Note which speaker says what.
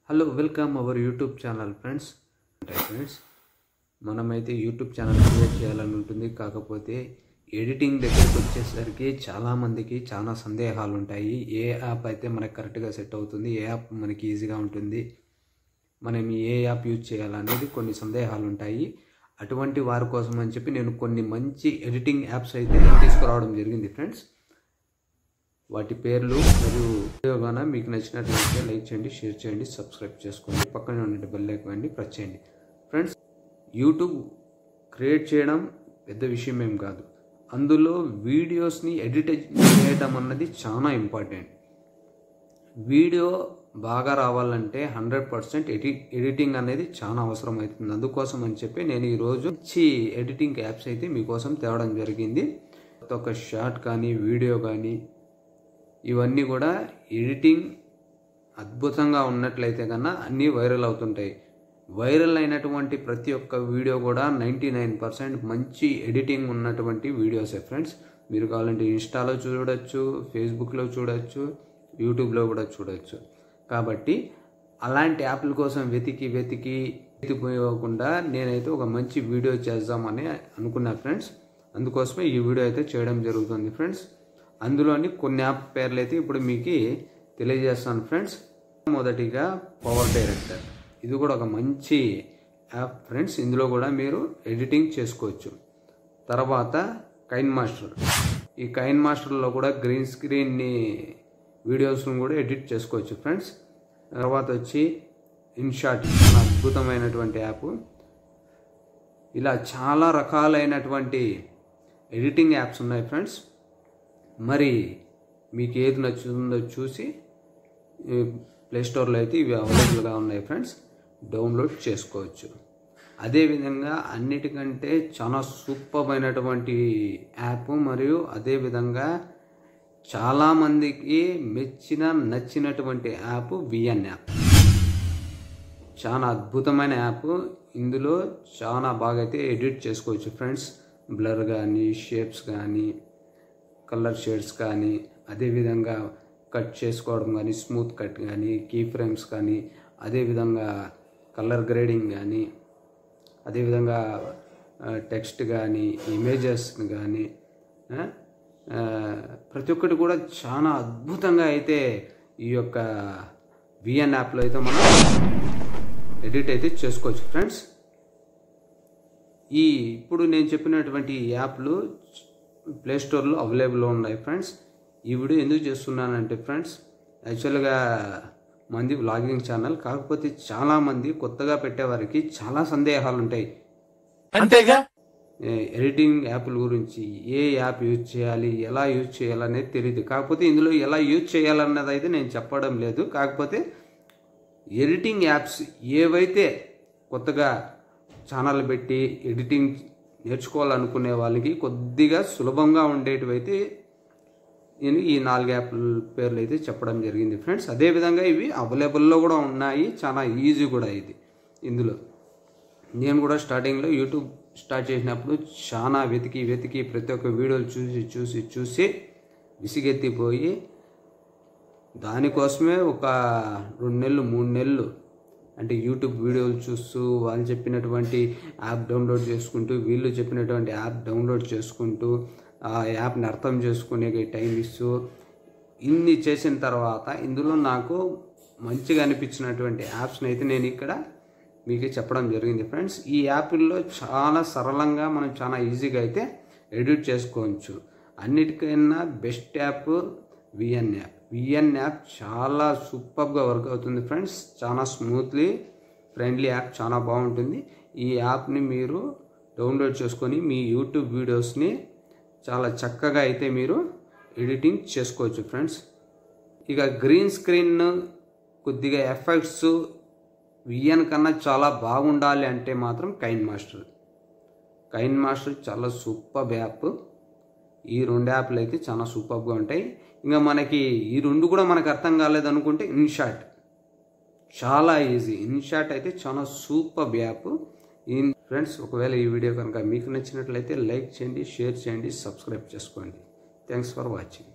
Speaker 1: hello welcome our YouTube channel friends ఉంటాయి friends మనమైతే YouTube channel create చేయాలని ఉంటుంది కాకపోతే ఎడిటింగ్ దగ్గరికి వచ్చేసరికి చాలామందికి చాలా సందేహాలు ఉంటాయి ఏ యాప్ అయితే మనకి కరెక్ట్గా సెట్ అవుతుంది ఏ యాప్ మనకి ఈజీగా ఉంటుంది మనం ఏ యాప్ యూజ్ చేయాలనేది కొన్ని సందేహాలు ఉంటాయి అటువంటి వారి కోసం అని చెప్పి నేను కొన్ని మంచి ఎడిటింగ్ యాప్స్ అయితే తీసుకురావడం జరిగింది ఫ్రెండ్స్ వాటి పేర్లు మరియు వీడియోగాన మీకు నచ్చినట్లయితే లైక్ చేయండి షేర్ చేయండి సబ్స్క్రైబ్ చేసుకోండి పక్కనే ఉన్న బెల్ ఐకాన్ని ప్రెస్ చేయండి ఫ్రెండ్స్ యూట్యూబ్ క్రియేట్ చేయడం పెద్ద విషయం ఏం కాదు అందులో వీడియోస్ని ఎడిట్ చేయడం అన్నది చాలా ఇంపార్టెంట్ వీడియో బాగా రావాలంటే హండ్రెడ్ పర్సెంట్ ఎడి ఎడిటింగ్ అనేది చాలా అవసరం అవుతుంది అందుకోసం అని చెప్పి నేను ఈరోజు మంచి ఎడిటింగ్ యాప్స్ అయితే మీకోసం తేవడం జరిగింది ఒక షార్ట్ కానీ వీడియో కానీ ఇవన్నీ కూడా ఎడిటింగ్ అద్భుతంగా ఉన్నట్లయితే కన్నా అన్నీ వైరల్ అవుతుంటాయి వైరల్ అయినటువంటి ప్రతి ఒక్క వీడియో కూడా నైంటీ నైన్ పర్సెంట్ మంచి ఎడిటింగ్ ఉన్నటువంటి వీడియోసే ఫ్రెండ్స్ మీరు కావాలంటే ఇన్స్టాలో చూడొచ్చు ఫేస్బుక్లో చూడొచ్చు యూట్యూబ్లో కూడా చూడొచ్చు కాబట్టి అలాంటి యాప్ల కోసం వెతికి వెతికి వెతికిపోకుండా నేనైతే ఒక మంచి వీడియో చేద్దామని అనుకున్నా ఫ్రెండ్స్ అందుకోసమే ఈ వీడియో అయితే చేయడం జరుగుతుంది ఫ్రెండ్స్ అందులోని కొన్ని యాప్ పేర్లు అయితే ఇప్పుడు మీకు తెలియజేస్తాను ఫ్రెండ్స్ మొదటిగా పవర్ డైరెక్టర్ ఇది కూడా ఒక మంచి యాప్ ఫ్రెండ్స్ ఇందులో కూడా మీరు ఎడిటింగ్ చేసుకోవచ్చు తర్వాత కైన్ మాస్టర్ ఈ కైన్ మాస్టర్లో కూడా గ్రీన్ స్క్రీన్ని వీడియోస్ను కూడా ఎడిట్ చేసుకోవచ్చు ఫ్రెండ్స్ తర్వాత వచ్చి ఇన్షాట్ చాలా అద్భుతమైనటువంటి యాప్ ఇలా చాలా రకాలైనటువంటి ఎడిటింగ్ యాప్స్ ఉన్నాయి ఫ్రెండ్స్ మరి మీకు ఏది నచ్చుతుందో చూసి ప్లేస్టోర్లో అయితే ఇవి అవైలబుల్గా ఉన్నాయి ఫ్రెండ్స్ డౌన్లోడ్ చేసుకోవచ్చు అదేవిధంగా అన్నిటికంటే చాలా సూపర్ అయినటువంటి యాప్ మరియు అదేవిధంగా చాలామందికి మెచ్చిన నచ్చినటువంటి యాప్ విఎన్ యాప్ చాలా అద్భుతమైన యాప్ ఇందులో చాలా బాగా అయితే ఎడిట్ చేసుకోవచ్చు ఫ్రెండ్స్ బ్లర్ కానీ షేప్స్ కానీ కలర్ షేడ్స్ కానీ అదేవిధంగా కట్ చేసుకోవడం కానీ స్మూత్ కట్ కానీ కీ ఫ్రేమ్స్ కానీ అదేవిధంగా కలర్ గ్రేడింగ్ కానీ అదేవిధంగా టెక్స్ట్ కానీ ఇమేజెస్ కానీ ప్రతి ఒక్కటి కూడా చాలా అద్భుతంగా అయితే ఈ యొక్క విఎన్ యాప్లో అయితే మనం ఎడిట్ అయితే చేసుకోవచ్చు ఫ్రెండ్స్ ఈ ఇప్పుడు నేను చెప్పినటువంటి యాప్లు ప్లే స్టోర్లో అవైలబుల్లో ఉన్నాయి ఫ్రెండ్స్ ఈ వీడియో ఎందుకు చేస్తున్నానంటే ఫ్రెండ్స్ యాక్చువల్గా మంది వ్లాగింగ్ ఛానల్ కాకపోతే చాలామంది కొత్తగా పెట్టేవారికి చాలా సందేహాలు ఉంటాయి
Speaker 2: అంతేగా
Speaker 1: ఎడిటింగ్ యాప్ల గురించి ఏ యాప్ యూజ్ చేయాలి ఎలా యూజ్ చేయాలనేది తెలియదు కాకపోతే ఇందులో ఎలా యూజ్ చేయాలన్నది అయితే నేను చెప్పడం లేదు కాకపోతే ఎడిటింగ్ యాప్స్ ఏవైతే కొత్తగా ఛానల్ పెట్టి ఎడిటింగ్ నేర్చుకోవాలనుకునే వాళ్ళకి కొద్దిగా సులభంగా ఉండేటివైతే నేను ఈ నాలుగు యాప్ల పేర్లు అయితే చెప్పడం జరిగింది ఫ్రెండ్స్ అదేవిధంగా ఇవి అవైలబుల్లో కూడా ఉన్నాయి చాలా ఈజీ కూడా ఇది ఇందులో నేను కూడా స్టార్టింగ్లో యూట్యూబ్ స్టార్ట్ చేసినప్పుడు చాలా వెతికి వెతికి ప్రతి ఒక్క వీడియోలు చూసి చూసి చూసి విసిగెత్తిపోయి దానికోసమే ఒక రెండు నెలలు మూడు నెలలు అంటే యూట్యూబ్ వీడియోలు చూస్తూ వాళ్ళు చెప్పినటువంటి యాప్ డౌన్లోడ్ చేసుకుంటూ వీళ్ళు చెప్పినటువంటి యాప్ డౌన్లోడ్ చేసుకుంటూ ఆ యాప్ని అర్థం చేసుకునే టైం ఇస్తూ ఇన్ని చేసిన తర్వాత ఇందులో నాకు మంచిగా అనిపించినటువంటి యాప్స్ని అయితే నేను ఇక్కడ మీకు చెప్పడం జరిగింది ఫ్రెండ్స్ ఈ యాప్ల్లో చాలా సరళంగా మనం చాలా ఈజీగా అయితే ఎడిట్ చేసుకోవచ్చు అన్నిటికైనా best app VN app VN app చాలా సూపర్గా వర్క్ అవుతుంది ఫ్రెండ్స్ చాలా స్మూత్లీ ఫ్రెండ్లీ యాప్ చాలా బాగుంటుంది ఈ యాప్ని మీరు డౌన్లోడ్ చేసుకొని మీ యూట్యూబ్ వీడియోస్ని చాలా చక్కగా అయితే మీరు ఎడిటింగ్ చేసుకోవచ్చు ఫ్రెండ్స్ ఇక గ్రీన్ స్క్రీన్ కొద్దిగా ఎఫెక్ట్స్ విఎన్ కన్నా చాలా బాగుండాలి అంటే మాత్రం కైన్ మాస్టర్ కైన్ మాస్టర్ చాలా సూపర్ యాప్ ఈ రెండు యాప్లు అయితే చాలా సూపర్గా ఉంటాయి ఇంకా మనకి ఈ రెండు కూడా మనకు అర్థం కాలేదనుకుంటే ఇన్షాట్ చాలా ఈజీ ఇన్షాట్ అయితే చాలా సూపర్ యాప్ ఇన్ ఫ్రెండ్స్ ఒకవేళ ఈ వీడియో కనుక మీకు నచ్చినట్లయితే లైక్ చేయండి షేర్ చేయండి సబ్స్క్రైబ్ చేసుకోండి థ్యాంక్స్ ఫర్ వాచింగ్